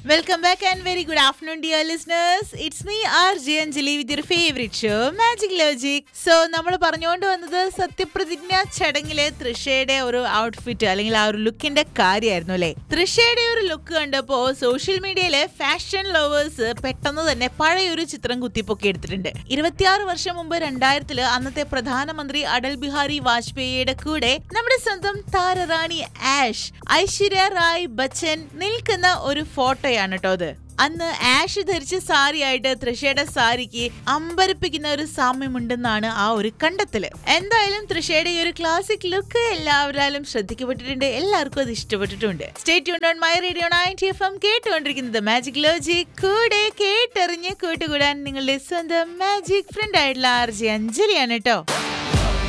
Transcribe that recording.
welcome back and very good afternoon dear listeners it's me R J Anjali with your favourite show magic logic so നമ്മൾ പറഞ്ഞുകൊണ്ട് വന്നത് സത്യപ്രതിജ്ഞ ചടങ്ങിലെ തൃഷയുടെ ഒരു outfit അല്ലെങ്കിൽ ആ ഒരു ലുക്കിന്റെ കാര്യമായിരുന്നു അല്ലേ തൃഷയുടെ ഒരു ലുക്ക് കണ്ടപ്പോ സോഷ്യൽ മീഡിയയിലെ ഫാഷൻ ലവേഴ്സ് പെട്ടെന്ന് തന്നെ പഴയൊരു ചിത്രം കുത്തിപ്പൊക്കി എടുത്തിട്ടുണ്ട് ഇരുപത്തിയാറ് വർഷം മുമ്പ് രണ്ടായിരത്തില് അന്നത്തെ പ്രധാനമന്ത്രി അടൽ ബിഹാരി വാജ്പേയിയുടെ കൂടെ നമ്മുടെ സ്വന്തം താരറാണി ആഷ് ഐശ്വര്യ റായ് ബച്ചൻ നിൽക്കുന്ന ഒരു ഫോട്ടോയാണ് കേട്ടോ അത് അന്ന് ആഷ് ധരിച്ച സാരിയായിട്ട് തൃഷയുടെ സാരിക്ക് അമ്പരപ്പിക്കുന്ന ഒരു സാമ്യമുണ്ടെന്നാണ് ആ ഒരു കണ്ടെത്തല് എന്തായാലും തൃഷയുടെ ഈ ഒരു ക്ലാസിക് ലുക്ക് എല്ലാവരാലും ശ്രദ്ധിക്കപ്പെട്ടിട്ടുണ്ട് എല്ലാവർക്കും അത് ഇഷ്ടപ്പെട്ടിട്ടുണ്ട് stay on my radio ninety F M കേട്ടുകൊണ്ടിരിക്കുന്നത് മാജിക് ലോജി കൂടെ കേട്ടെറിഞ്ഞ് കൂട്ടുകൂടാൻ നിങ്ങളുടെ സ്വന്തം മാജിക് ഫ്രണ്ട് ആയിട്ടുള്ള ആർ ജെ അഞ്ജലിയാണ് കേട്ടോ